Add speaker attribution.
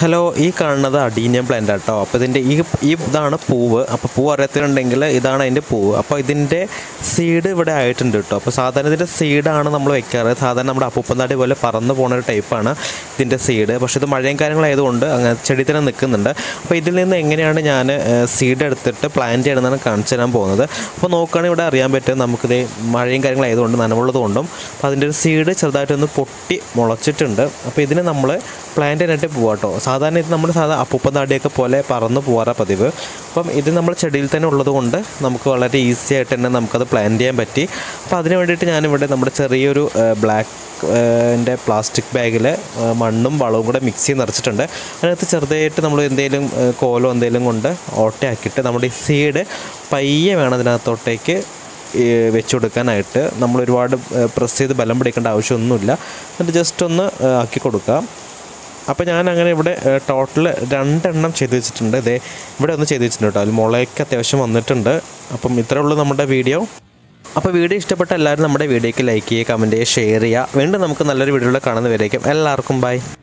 Speaker 1: hello ഈ കാണുന്നത് adenium plant കേട്ടോ അപ്പോൾ ഇതിൻ്റെ ഈ ഈ ഇതാണ് പൂവ് അപ്പോൾ പൂവ് അറിയത്തിലുണ്ടെങ്കിൽ ഇതാണ് അതിൻ്റെ പൂവ് അപ്പോൾ ഇതിൻ്റെ സീഡ് ഇവിടെ ആയിട്ടുണ്ട് കേട്ടോ അപ്പോൾ സാധാരണ ഇതിൻ്റെ സീഡാണ് നമ്മൾ വെക്കാറ് സാധാരണ നമ്മുടെ അപ്പൂപ്പന്താടി പോലെ പറന്ന് പോകുന്ന ഒരു ടൈപ്പാണ് ഇതിൻ്റെ സീഡ് പക്ഷേ ഇത് മഴയും കാര്യങ്ങളായതുകൊണ്ട് അങ്ങനെ ചെടി തന്നെ നിൽക്കുന്നുണ്ട് അപ്പോൾ ഇതിൽ നിന്ന് എങ്ങനെയാണ് ഞാൻ സീഡ് എടുത്തിട്ട് പ്ലാന്റ് ചെയ്യണമെന്നാണ് കാണിച്ചു തരാൻ പോകുന്നത് അപ്പോൾ നോക്കുകയാണെങ്കിൽ ഇവിടെ അറിയാൻ പറ്റും നമുക്കിത് മഴയും കാര്യങ്ങളായതുകൊണ്ട് നനവുള്ളത് കൊണ്ടും അപ്പോൾ അതിൻ്റെ ഒരു സീഡ് ചെറുതായിട്ടൊന്ന് പൊട്ടി മുളച്ചിട്ടുണ്ട് അപ്പോൾ ഇതിന് നമ്മൾ പ്ലാന്റ് ചെയ്യാനായിട്ട് പോവാം കേട്ടോ സാധാരണ ഇത് നമ്മൾ സാധാരണ അപ്പൂപ്പൻ താടിയൊക്കെ പോലെ പറന്ന് പോകാറാണ് പതിവ് അപ്പം ഇത് നമ്മൾ ചെടിയിൽ തന്നെ ഉള്ളത് കൊണ്ട് നമുക്ക് വളരെ ഈസി ആയിട്ട് തന്നെ നമുക്കത് പ്ലാന്റ് ചെയ്യാൻ പറ്റി അപ്പോൾ അതിന് വേണ്ടിയിട്ട് ഞാനിവിടെ നമ്മുടെ ചെറിയൊരു ബ്ലാക്ക് എൻ്റെ പ്ലാസ്റ്റിക് ബാഗിൽ മണ്ണും വളവും കൂടെ മിക്സ് ചെയ്ത് നിറച്ചിട്ടുണ്ട് അതിനകത്ത് ചെറുതായിട്ട് നമ്മൾ എന്തെങ്കിലും ഏഹ്, കോലോ എന്തെങ്കിലും കൊണ്ട് ഓട്ടയാക്കിയിട്ട് നമ്മുടെ ഈ സീഡ് പയ്യെ വേണം അതിനകത്തോട്ടേക്ക് ഈ വെച്ച് കൊടുക്കാനായിട്ട് നമ്മൾ ഒരുപാട് പ്രസ് ചെയ്ത് ബലം പിടിക്കേണ്ട ആവശ്യമൊന്നുമില്ല എന്നിട്ട് ജസ്റ്റ് ഒന്ന് ഏഹ്, ആക്കി കൊടുക്കാം അപ്പോൾ ഞാൻ അങ്ങനെ ഇവിടെ ടോട്ടൽ രണ്ടെണ്ണം ചെയ്ത് വെച്ചിട്ടുണ്ട് ഇതേ ഇവിടെ ഒന്ന് ചെയ്ത് വെച്ചിട്ടുണ്ട് കേട്ടോ അതിൽ മുളയൊക്കെ അത്യാവശ്യം വന്നിട്ടുണ്ട് അപ്പം ഇത്രേ ഉള്ളൂ നമ്മുടെ വീഡിയോ അപ്പോൾ വീഡിയോ ഇഷ്ടപ്പെട്ട എല്ലാവരും നമ്മുടെ വീഡിയോയ്ക്ക് ലൈക്ക് ചെയ്യുക കമൻറ്റ് ചെയ്യുക ഷെയർ ചെയ്യുക വീണ്ടും നമുക്ക് നല്ലൊരു വീഡിയോയിൽ കാണുന്നവരേക്കും എല്ലാവർക്കും ബൈ